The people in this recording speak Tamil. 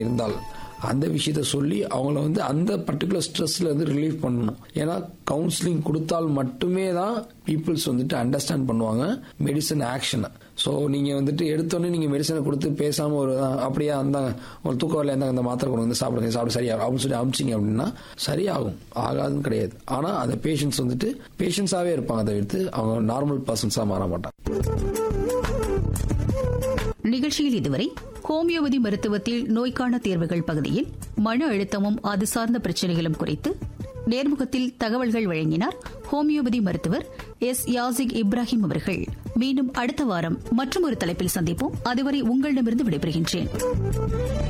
இருந்தால் அந்த விஷயத்த சொல்லி அவங்கள வந்து அந்த பர்டிகுலர் ஸ்ட்ரெஸ்ல இருந்து ரிலீவ் பண்ணணும் ஏன்னா கவுன்சிலிங் கொடுத்தால் மட்டுமே தான் பீப்புள்ஸ் வந்துட்டு அண்டர்ஸ்டாண்ட் பண்ணுவாங்க மெடிசன் ஆக்ஷனை ஸோ நீங்க வந்துட்டு எடுத்தோடனே நீங்க மெடிசனை கொடுத்து பேசாம ஒரு "ஆ, அப்படியா இருந்தாங்க உங்களுக்கு தூக்கம் வரல இருந்தாங்க இந்த மாத்திரை கொண்டு வந்து சாப்பிடுங்க சாப்பிட சரியாகும் அப்படின்னு சொல்லி அமிச்சிங்க அப்படின்னா சரியாகும் ஆகாதுன்னு கிடையாது ஆனா அந்த பேஷண்ட்ஸ் வந்துட்டு பேஷண்ட்ஸாவே இருப்பாங்க அதை எடுத்து அவங்க நார்மல் பர்சன்ஸா மாற மாட்டாங்க நிகழ்ச்சியில் இதுவரை ஹோமியோபதி மருத்துவத்தில் நோய்க்கான தேர்வுகள் பகுதியில் மன அழுத்தமும் அது சார்ந்த பிரச்சனைகளும் குறித்து நேர்முகத்தில் தகவல்கள் வழங்கினார் ஹோமியோபதி மருத்துவர் எஸ் யாசிக் இப்ராஹிம் அவர்கள் மீண்டும் அடுத்த வாரம் மற்றொரு தலைப்பில் சந்திப்போம் அதுவரை உங்களிடமிருந்து விடைபெறுகின்றேன்